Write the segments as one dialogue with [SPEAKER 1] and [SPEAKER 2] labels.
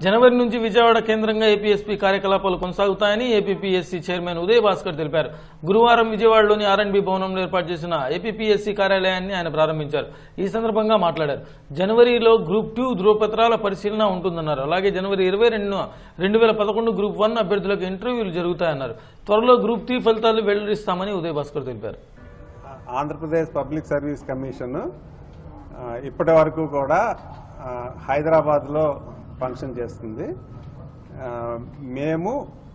[SPEAKER 1] జనవరి నుంచి విజయవాడ కేంద్రంగా ఏపీఎస్పీ కార్యకలాపాలు కొనసాగుతాయని ఏపీపీఎస్సీ చైర్మన్ ఉదయ్ భాస్కర్ తెలిపారు గురువారం విజయవాడలోని ఆర్ఎండ్బి భవనంలో ఏర్పాటు చేసిన ఏపీపీఎస్సీ కార్యాలయాన్ని ఆయన ప్రారంభించారు ఈ సందర్భంగా మాట్లాడారు జనవరిలో గ్రూప్ టూ ధృవపత్రాల పరిశీలన ఉంటుందన్నారు అలాగే జనవరి ఇరవై రెండున రెండు వేల పదకొండు గ్రూప్ వన్ అభ్యర్థులకు ఇంటర్వ్యూలు జరుగుతాయన్నారు త్వరలో గ్రూప్ త్రీ ఫలితాలు వెల్లడిస్తామని ఉదయ్ భాస్కర్ తెలిపారు
[SPEAKER 2] ఆంధ్రప్రదేశ్ పబ్లిక్ సర్వీస్ కమిషన్ ఆ, ఇప్పటి వరకు కూడా ఆ, హైదరాబాద్లో ఫంక్షన్ చేస్తుంది ఆ, మేము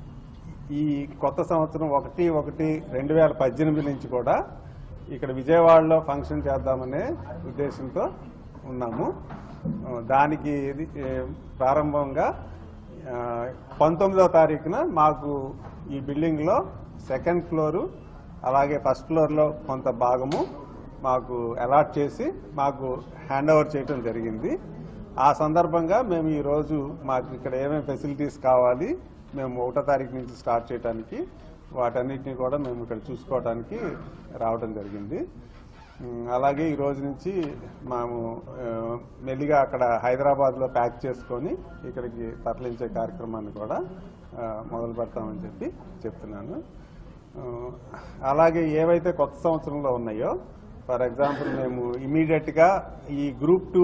[SPEAKER 2] ఈ కొత్త సంవత్సరం ఒకటి ఒకటి రెండు వేల పద్దెనిమిది నుంచి కూడా ఇక్కడ విజయవాడలో ఫంక్షన్ చేద్దామనే ఉద్దేశంతో ఉన్నాము ఆ, దానికి ఇది, ఏ, ప్రారంభంగా ఆ, పంతొమ్మిదవ తారీఖున మాకు ఈ బిల్డింగ్లో సెకండ్ ఫ్లోరు అలాగే ఫస్ట్ ఫ్లోర్లో కొంత భాగము మాకు అలాట్ చేసి మాకు హ్యాండ్ ఓవర్ చేయడం జరిగింది ఆ సందర్భంగా మేము ఈరోజు మాకు ఇక్కడ ఏమేమి ఫెసిలిటీస్ కావాలి మేము ఒకటో తారీఖు నుంచి స్టార్ట్ చేయడానికి వాటన్నిటిని కూడా మేము ఇక్కడ చూసుకోవడానికి రావడం జరిగింది ఉమ్, అలాగే ఈ రోజు నుంచి మేము ఆ, మెల్లిగా అక్కడ హైదరాబాద్లో ప్యాక్ చేసుకొని ఇక్కడికి తరలించే కార్యక్రమాన్ని కూడా ఆ, మొదలు పెడతామని చెప్పి చెప్తున్నాను ఆ, అలాగే ఏవైతే కొత్త సంవత్సరంలో ఉన్నాయో ఫర్ ఎగ్జాంపుల్ మేము ఇమీడియట్గా ఈ గ్రూప్ టూ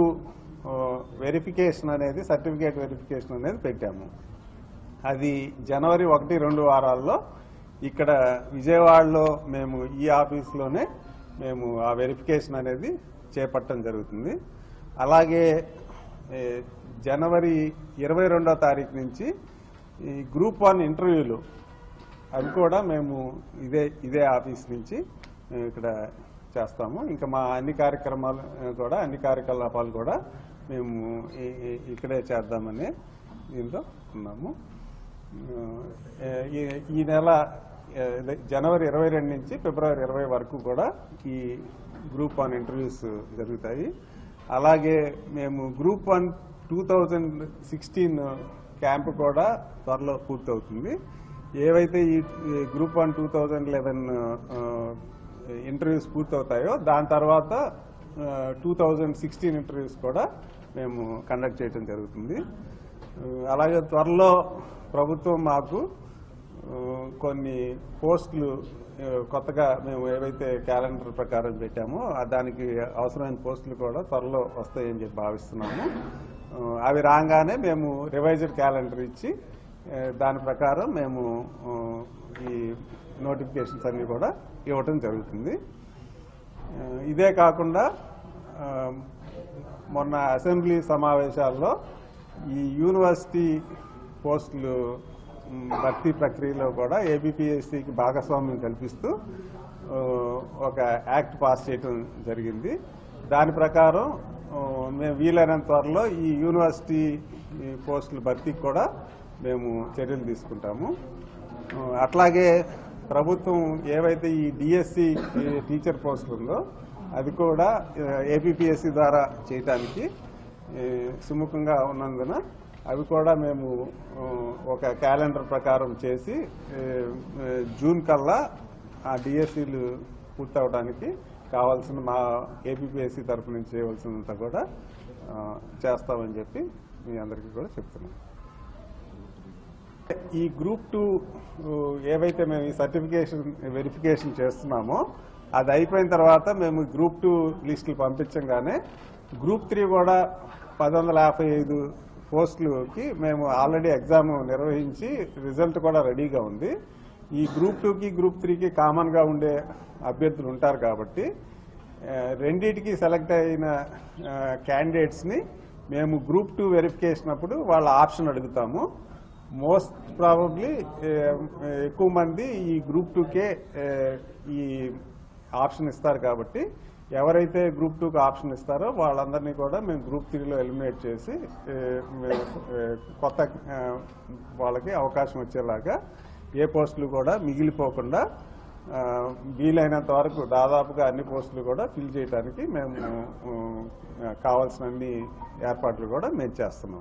[SPEAKER 2] వెరిఫికేషన్ అనేది సర్టిఫికేట్ వెరిఫికేషన్ అనేది పెట్టాము అది జనవరి ఒకటి రెండు వారాల్లో ఇక్కడ విజయవాడలో మేము ఈ ఆఫీస్లోనే మేము ఆ వెరిఫికేషన్ అనేది చేపట్టడం జరుగుతుంది అలాగే ఏ, జనవరి ఇరవై రెండో తారీఖు నుంచి ఈ గ్రూప్ వన్ ఇంటర్వ్యూలు అవి కూడా మేము ఇదే ఇదే ఆఫీస్ నుంచి మేము ఇక్కడ చేస్తాము ఇంకా మా అన్ని కార్యక్రమాలు ఆ, కూడా అన్ని కార్యకలాపాలు కూడా మేము ఈ- ఈ- ఇక్కడే చేద్దామని దీంతో ఉన్నాము ఆ, ఈ- ఈ నెల ఆ, ఇదే జనవరి ఇరవై రెండు నుంచి ఫిబ్రవరి ఇరవై వరకు కూడా ఈ గ్రూప్ వన్ ఇంటర్వ్యూస్ జరుగుతాయి అలాగే మేము group one two thousand sixteen camp కూడా త్వరలో పూర్తవుతుంది ఏవైతే ఈ ఈ group one two thousand eleven interviews పూర్తవుతాయో దాని తర్వాత టూ థౌజండ్ సిక్స్టీన్ ఇంటర్వ్యూస్ కూడా మేము కండక్ట్ చేయడం జరుగుతుంది ఆ, అలాగే త్వరలో ప్రభుత్వం మాకు ఆ, కొన్ని పోస్టులు ఆ, కొత్తగా మేము ఏవైతే క్యాలెండర్ ప్రకారం పెట్టామో ఆ దానికి అవసరమైన పోస్టులు కూడా త్వరలో వస్తాయని చెప్పి భావిస్తున్నాము ఆ, అవి రాగానే మేము రివైజర్ క్యాలెండర్ ఇచ్చి ఆ, దాని ప్రకారం మేము ఆ, ఈ నోటిఫికేషన్స్ అన్ని కూడా ఇవ్వటం జరుగుతుంది ఆ, ఇదే కాకుండా ఆ, మొన్న అసెంబ్లీ సమావేశాల్లో ఈ యూనివర్సిటీ పోస్టులు మ్, భర్తీ ప్రక్రియలో కూడా ఏబిపిఎస్సికి భాగస్వామ్యం కల్పిస్తూ ఆ, ఒక యాక్ట్ పాస్ చేయడం జరిగింది దాని ప్రకారం ఆ, మేము వీలైనంత త్వరలో ఈ యూనివర్సిటీ ఈ పోస్టుల భర్తీకి కూడా మేము చర్యలు తీసుకుంటాము ఆ, అట్లాగే ప్రభుత్వం ఏవైతే ఈ డిఎస్సి టీచర్ పోస్టులు ఉందో అది కూడా ఏపీపీఎస్సి ద్వారా చేయటానికి ఏ, సుముఖంగా ఉన్నందున అవి కూడా మేము ఆ, ఒక క్యాలెండర్ ప్రకారం చేసి ఏ, ఏ, జూన్ కల్లా ఆ డిఎస్సీలు పూర్తవడానికి కావాల్సిన మా ఏపీపీఎస్సి తరపు నుంచి చేయవలసినంత కూడా ఆ, చేస్తామని చెప్పి మీ అందరికీ కూడా చెప్తున్నాం ఈ గ్రూప్ టూ ఏవైతే మేము ఈ సర్టిఫికేషన్ వెరిఫికేషన్ చేస్తున్నామో అది అయిపోయిన తర్వాత మేము గ్రూప్ టూ లిస్టులు పంపించగానే గ్రూప్ త్రీ కూడా పది వందల యాభై ఐదు పోస్టులకి మేము ఆల్రెడీ ఎగ్జామ్ నిర్వహించి రిజల్ట్ కూడా రెడీగా ఉంది ఈ గ్రూప్ టూకి గ్రూప్ త్రీకి కామన్గా ఉండే అభ్యర్థులు ఉంటారు కాబట్టి ఆ, రెండిటికి సెలెక్ట్ అయిన క్యాండిడేట్స్ని మేము గ్రూప్ టూ వెరిఫికేషన్ అప్పుడు వాళ్ళ ఆప్షన్ అడుగుతాము మోస్ట్ ప్రాబబ్లీ ఎక్కువ మంది ఈ గ్రూప్ టూకే ఈ ఆప్షన్ ఇస్తారు కాబట్టి ఎవరైతే గ్రూప్ టూకి ఆప్షన్ ఇస్తారో వాళ్ళందరినీ కూడా మేము గ్రూప్ త్రీలో ఎలిమినేట్ చేసి ఏ, మేము, ఏ, కొత్త ఆ, వాళ్ళకి అవకాశం వచ్చేలాగా ఏ పోస్టులు కూడా మిగిలిపోకుండా ఆ, వీలైనంత వరకు దాదాపుగా అన్ని పోస్టులు కూడా ఫిల్ చేయడానికి మేము ఆ, కావాల్సిన అన్ని ఏర్పాట్లు కూడా మేము చేస్తున్నాం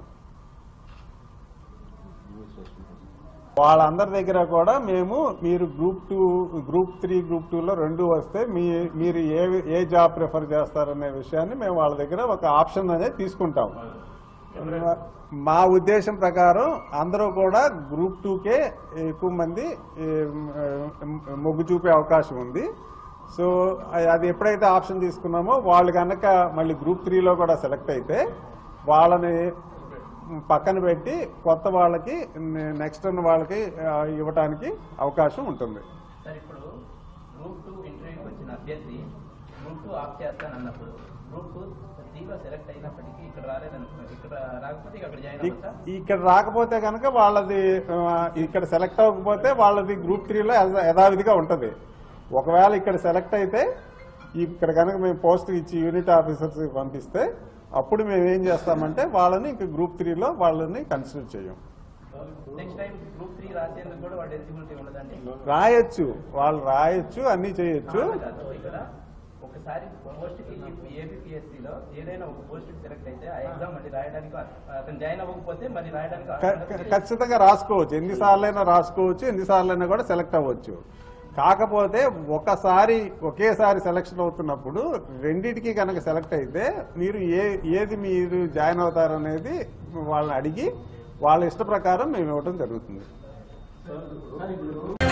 [SPEAKER 2] వాళ్ళందరి దగ్గర కూడా మేము మీరు group two group three group టూలో రెండు వస్తే మీ మీరు ఏ ఏ జాబ్ ప్రిఫర్ చేస్తారనే విషయాన్ని మేము వాళ్ళ దగ్గర ఒక ఆప్షన్ అనేది తీసుకుంటాం మా ఉద్దేశం ప్రకారం అందరూ కూడా గ్రూప్ టూకే ఎక్కువ మంది ఏ, మ్, మొగ్గు చూపే అవకాశం ఉంది సో అది ఎప్పుడైతే ఆప్షన్ తీసుకున్నామో వాళ్ళు కనుక మళ్ళీ గ్రూప్ త్రీలో కూడా సెలెక్ట్ అయితే వాళ్ళని పక్కన పెట్టి కొత్త వాళ్ళకి నెక్స్ట్ ఉన్న వాళ్ళకి ఆ, ఇవ్వటానికి అవకాశం ఉంటుంది
[SPEAKER 3] సార్ ఇప్పుడు గ్రూప్ టూ ఇంటర్వ్యూకి వచ్చిన అభ్యర్థి గ్రూప్ టూ ఆఫ్ చేస్తాను అన్నప్పుడు గ్రూప్ టూ త్రీలో సెలెక్ట్ అయినప్పటికీ ఇక్కడ రాలేదనుకున్నారు ఇక్కడ రాకపోతే అక్కడ జాయిన్
[SPEAKER 2] ఇ-
[SPEAKER 3] అవ్వచ్చా
[SPEAKER 2] ఇక్కడ రాకపోతే కనుక వాళ్ళది ఆ, ఇక్కడ సెలెక్ట్ అవ్వకపోతే వాళ్ళది గ్రూప్ త్రీలో యథా- యథావిధిగా ఉంటది ఒకవేళ ఇక్కడ సెలెక్ట్ అయితే ఇక్కడ కనుక మేము పోస్ట్ ఇచ్చి యూనిట్ ఆఫీసర్స్ పంపిస్తే అప్పుడు మేము ఏం చేస్తామంటే వాళ్ళని ఇంకా గ్రూప్ త్రీలో వాళ్ళని కన్సిడర్ చేయం
[SPEAKER 3] నెక్స్ట్ టైం గ్రూప్ త్రీ రాసేందుకు కూడా వాడు ఎలిజిబిలిటీ ఉండదండి
[SPEAKER 2] రాయొచ్చు వాళ్ళు రాయొచ్చు అన్ని చేయొచ్చు
[SPEAKER 3] కాదు, ఇక్కడ ఒకసారి పోస్ట్ కి ఏబిపిఎస్సిలో ఏదైనా ఒక పోస్ట్ సెలెక్ట్ అయితే ఆ ఎగ్జామ్ మళ్ళీ రాయడానికి అతను జాయిన్ అవ్వకపోతే మళ్ళీ రాయడానికి
[SPEAKER 2] క-
[SPEAKER 3] ఆస్కారం
[SPEAKER 2] క- ఖచ్చితంగా రాసుకోవచ్చు ఎన్నిసార్లైనా రాసుకోవచ్చు ఎన్నిసార్లైనా కూడా సెలెక్ట్ అవ్వచ్చు కాకపోతే ఒకసారి ఒకేసారి సెలక్షన్ అవుతున్నప్పుడు రెండిటికి కనుక సెలెక్ట్ అయితే మీరు ఏ ఏది మీరు జాయిన్ అవుతారనేది వాళ్ళని అడిగి వాళ్ళ ఇష్ట ప్రకారం మేము ఇవ్వడం జరుగుతుంది